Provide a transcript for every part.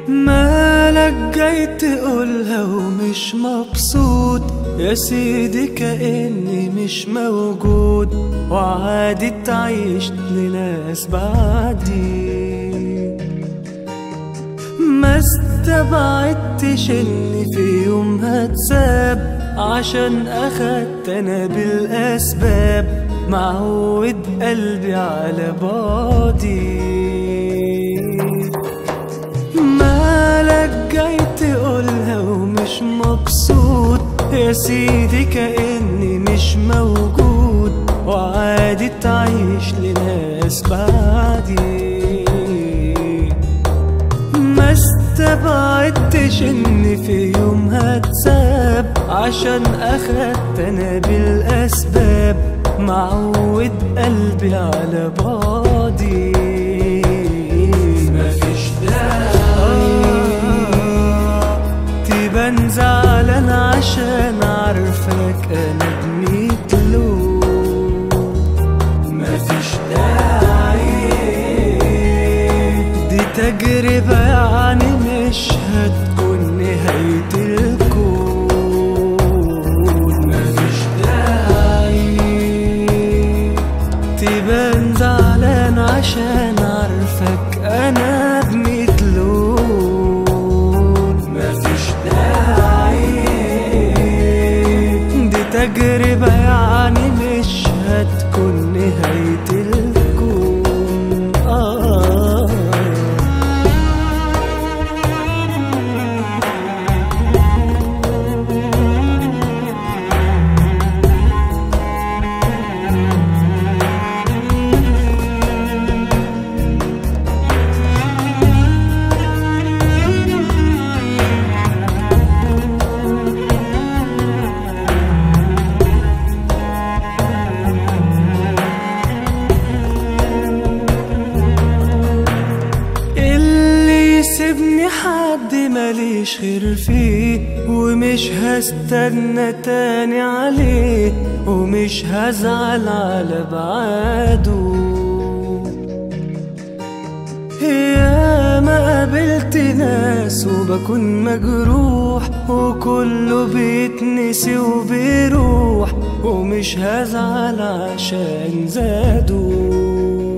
مالك جاي تقولها ومش مبسوط يا سيدي كأني مش موجود وعادي تعيش لناس بعدي ما استبعدتش اني في يوم هتساب عشان اخدت انا بالاسباب معود قلبي على بعدي مالك جاي تقولها ومش مبسوط يا سيدي كأني مش موجود وعادي تعيش لناس بعدي ما استبعدتش اني في يوم هتساب عشان اخدت انا بالاسباب معود قلبي على بعدي مفيش داعي تبان زعلان عشان عارفك انا بميت لون مفيش داعي دي تجربة يعني مش هتكون نهاية الكون مفيش داعي تبان زعلان عشان عارفك انا بميت لون مفيش داعي دي تجربة يعني مش هتكون نهاية الكون آه اللي يسيبني حد ماليش خير فيه ومش هستنى تاني عليه ومش هزعل على بعاده يا ما قابلت ناس وبكون مجروح وكله بيتنسي وبيروح ومش هزعل عشان زادوا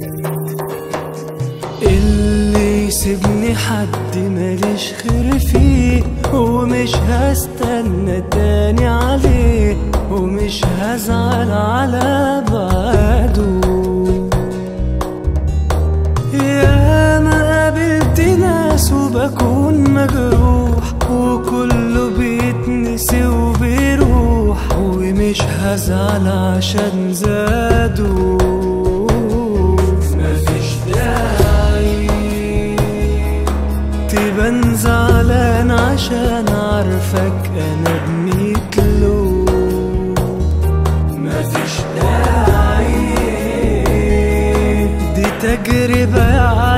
اللي يسيبني حد ماليش خير فيه ومش هستنى تاني عليه ومش هزعل على بعده يا ما قابلت ناس وبكون مجروح وكله بيتنسي وبيروح ومش هزعل عشان زادوا مفيش داعي تبان زعلان عشان عارفك انا بميت لون مفيش داعي دي تجربة يعني